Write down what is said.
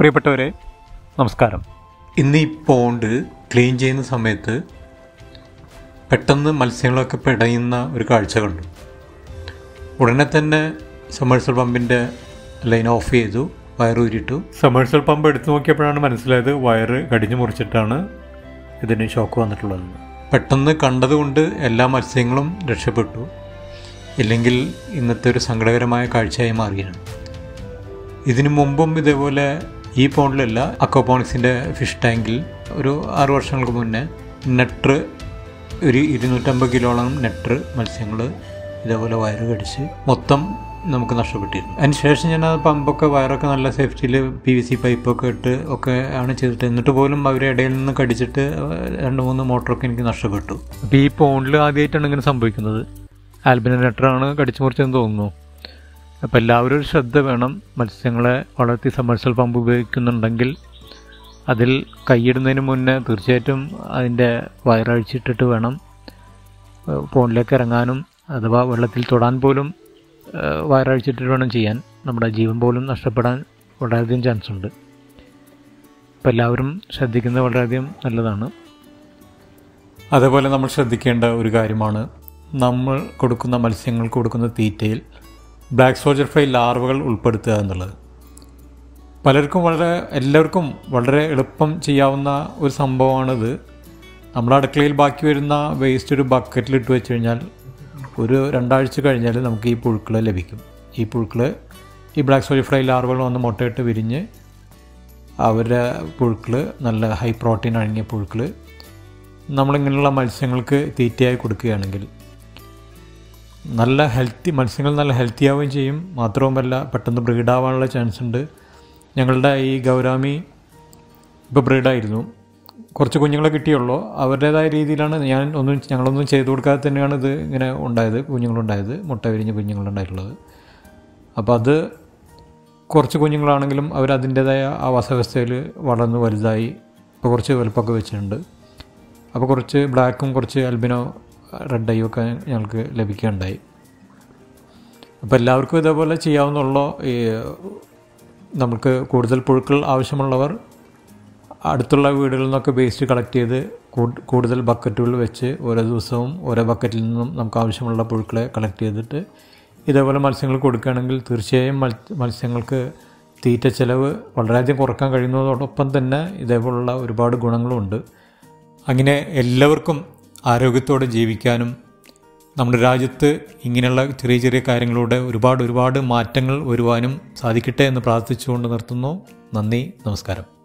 പ്രിയപ്പെട്ടവരെ നമസ്കാരം ഇന്ന് ഈ പോണ്ട് ക്ലീൻ ചെയ്യുന്ന സമയത്ത് പെട്ടെന്ന് മത്സ്യങ്ങളൊക്കെ പിടയുന്ന ഒരു കാഴ്ച കണ്ടു ഉടനെ തന്നെ സമ്മേഴ്സൽ പമ്പിൻ്റെ ലൈൻ ഓഫ് ചെയ്തു വയറൂരിട്ടു സമ്മേഴ്സൽ പമ്പ് എടുത്തു നോക്കിയപ്പോഴാണ് മനസ്സിലായത് വയറ് കടിഞ്ഞു മുറിച്ചിട്ടാണ് ഇതിന് ഷോക്ക് വന്നിട്ടുള്ളത് പെട്ടെന്ന് കണ്ടതുകൊണ്ട് എല്ലാ മത്സ്യങ്ങളും രക്ഷപ്പെട്ടു ഇല്ലെങ്കിൽ ഇന്നത്തെ ഒരു സങ്കടകരമായ കാഴ്ചയായി മാറിയാണ് ഇതിനു മുമ്പും ഇതേപോലെ ഈ പോണ്ടിലല്ല അക്വപോണിക്സിൻ്റെ ഫിഷ് ടാങ്കിൽ ഒരു ആറ് വർഷങ്ങൾക്ക് മുന്നേ നെട്ര് ഒരു ഇരുന്നൂറ്റമ്പത് കിലോളം നെട്ര് മത്സ്യങ്ങൾ ഇതേപോലെ വയറ് കടിച്ച് മൊത്തം നമുക്ക് നഷ്ടപ്പെട്ടിരുന്നു അതിന് ശേഷം ഞാൻ ആ പമ്പൊക്കെ വയറൊക്കെ നല്ല സേഫ്റ്റിയിൽ പി വി സി പൈപ്പൊക്കെ ഇട്ട് ഒക്കെ ആണ് ചെയ്തിട്ട് എന്നിട്ട് പോലും അവരെ ഇടയിൽ നിന്ന് കടിച്ചിട്ട് രണ്ട് മൂന്ന് മോട്ടറൊക്കെ എനിക്ക് നഷ്ടപ്പെട്ടു അപ്പോൾ ഈ പോണ്ടിൽ ആദ്യമായിട്ടാണ് ഇങ്ങനെ സംഭവിക്കുന്നത് ആൽബിന നെട്ടറാണ് കടിച്ചു മുറിച്ചതെന്ന് തോന്നുന്നു അപ്പോൾ എല്ലാവരും ഒരു ശ്രദ്ധ വേണം മത്സ്യങ്ങളെ വളർത്തി സമ്മർസൽ പമ്പ് ഉപയോഗിക്കുന്നുണ്ടെങ്കിൽ അതിൽ കൈയിടുന്നതിന് മുന്നേ തീർച്ചയായിട്ടും അതിൻ്റെ വയറഴിച്ചിട്ടിട്ട് വേണം ഏഹ്, പോണ്ടിലേക്ക് ഇറങ്ങാനും അഥവാ വെള്ളത്തിൽ തൊടാൻ പോലും ഏഹ്, വയറഴിച്ചിട്ടിട്ട് വേണം ചെയ്യാൻ നമ്മുടെ ജീവൻ പോലും നഷ്ടപ്പെടാൻ വളരെയധികം ചാൻസ് ഉണ്ട് അപ്പോൾ എല്ലാവരും ശ്രദ്ധിക്കുന്നത് വളരെയധികം നല്ലതാണ് അതേപോലെ നമ്മൾ ശ്രദ്ധിക്കേണ്ട ഒരു കാര്യമാണ് നമ്മൾ കൊടുക്കുന്ന മത്സ്യങ്ങൾക്ക് കൊടുക്കുന്ന തീറ്റയിൽ ബ്ലാക്ക് സോൾജർ ഫ്ലൈ ലാർവകൾ ഉൾപ്പെടുത്തുക എന്നുള്ളത് പലർക്കും വളരെ എല്ലാവർക്കും വളരെ എളുപ്പം ചെയ്യാവുന്ന ഒരു സംഭവമാണിത് നമ്മുടെ അടുക്കളയിൽ ബാക്കി വരുന്ന വേസ്റ്റ് ഒരു ബക്കറ്റിൽ ഇട്ട് വെച്ച് കഴിഞ്ഞാൽ ഒരു രണ്ടാഴ്ച കഴിഞ്ഞാൽ നമുക്ക് ഈ പുഴുക്കൾ ലഭിക്കും ഈ പുഴുക്കൾ ഈ ബ്ലാക്ക് സോൾജർ ഫ്ലൈ ലാർവകൾ വന്ന് മുട്ടയിട്ട് വിരിഞ്ഞ് അവരുടെ പുഴുക്കൾ നല്ല ഹൈ പ്രോട്ടീൻ അടങ്ങിയ പുഴുക്കൾ നമ്മളിങ്ങനെയുള്ള മത്സ്യങ്ങൾക്ക് തീറ്റയായി കൊടുക്കുകയാണെങ്കിൽ നല്ല ഹെൽത്തി മത്സ്യങ്ങൾ നല്ല ഹെൽത്തി ആവുകയും ചെയ്യും മാത്രവുമല്ല പെട്ടെന്ന് ബ്രീഡാവാനുള്ള ചാൻസ് ഉണ്ട് ഞങ്ങളുടെ ഈ ഗൗരാമി ഇപ്പോൾ ബ്രീഡായിരുന്നു കുറച്ച് കുഞ്ഞുങ്ങളെ കിട്ടിയുള്ളൂ അവരുടേതായ രീതിയിലാണ് ഞാൻ ഒന്നും ഞങ്ങളൊന്നും ചെയ്തു കൊടുക്കാതെ തന്നെയാണ് ഇത് ഇങ്ങനെ ഉണ്ടായത് കുഞ്ഞുങ്ങളുണ്ടായത് മുട്ട വിരിഞ്ഞ കുഞ്ഞുങ്ങളുണ്ടായിട്ടുള്ളത് അപ്പോൾ അത് കുറച്ച് കുഞ്ഞുങ്ങളാണെങ്കിലും അവർ അതിൻ്റേതായ ആവാസവ്യവസ്ഥയിൽ വളർന്ന് വലുതായി ഇപ്പോൾ കുറച്ച് വലുപ്പമൊക്കെ വെച്ചിട്ടുണ്ട് അപ്പോൾ കുറച്ച് ബ്ലാക്കും കുറച്ച് അൽബിനോ റെഡ് ഐയും ഒക്കെ ഞങ്ങൾക്ക് ലഭിക്കുകയുണ്ടായി അപ്പോൾ എല്ലാവർക്കും ഇതേപോലെ ചെയ്യാവുന്നുള്ളൂ ഈ നമുക്ക് കൂടുതൽ പുഴുക്കൾ ആവശ്യമുള്ളവർ അടുത്തുള്ള വീടുകളിൽ നിന്നൊക്കെ വേസ്റ്റ് കളക്ട് ചെയ്ത് കൂ- കൂടുതൽ ബക്കറ്റുകൾ വെച്ച് ഓരോ ദിവസവും ഓരോ ബക്കറ്റിൽ നിന്നും നമുക്ക് ആവശ്യമുള്ള പുഴുക്കളെ കളക്ട് ചെയ്തിട്ട് ഇതേപോലെ മത്സ്യങ്ങൾ കൊടുക്കുകയാണെങ്കിൽ തീർച്ചയായും മത്സ്യ- മത്സ്യങ്ങൾക്ക് തീറ്റ ചെലവ് വളരെയധികം കുറക്കാൻ കഴിയുന്നതോടൊപ്പം തന്നെ ഇതേപോലുള്ള ഒരുപാട് ഗുണങ്ങളുമുണ്ട് അങ്ങനെ എല്ലാവർക്കും ആരോഗ്യത്തോടെ ജീവിക്കാനും നമ്മുടെ രാജ്യത്ത് ഇങ്ങനെയുള്ള ചെറിയ ചെറിയ കാര്യങ്ങളിലൂടെ ഒരുപാട് ഒരുപാട് മാറ്റങ്ങൾ വരുവാനും സാധിക്കട്ടെ എന്ന് പ്രാർത്ഥിച്ചുകൊണ്ട് നിർത്തുന്നു നന്ദി നമസ്കാരം